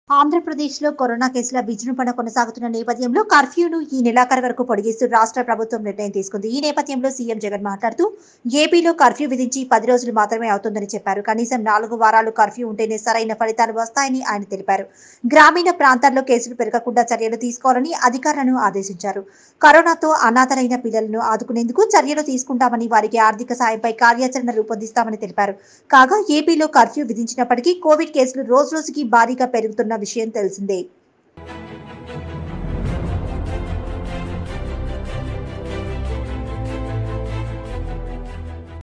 ఆంధ్రప్రదేశ్లో కరోనా కేసుల విజృంభణ కొనసాగుతున్న నేపథ్యంలో కర్ఫ్యూను ఈ నెలాఖరు వరకు పొడిగిస్తూ రాష్ట్ర ప్రభుత్వం నిర్ణయం తీసుకుంది ఈ నేపథ్యంలో సీఎం జగన్ మాట్లాడుతూ ఏపీలో కర్ఫ్యూ విధించి పది రోజులు మాత్రమే అవుతుందని చెప్పారు కనీసం నాలుగు వారాలు కర్ఫ్యూ ఉంటేనే సరైన ఫలితాలు వస్తాయని ఆయన తెలిపారు గ్రామీణ ప్రాంతాల్లో కేసులు పెరగకుండా చర్యలు తీసుకోవాలని అధికారులను ఆదేశించారు కరోనాతో అనాథలైన పిల్లలను ఆదుకునేందుకు చర్యలు తీసుకుంటామని వారికి ఆర్థిక సాయంపై కార్యాచరణ రూపొందిస్తామని తెలిపారు కాగా ఏపీలో కర్ఫ్యూ విధించినప్పటికీ కోవిడ్ కేసులు రోజురోజుకి భారీగా పెరుగుతున్న విషయం తెలిసిందే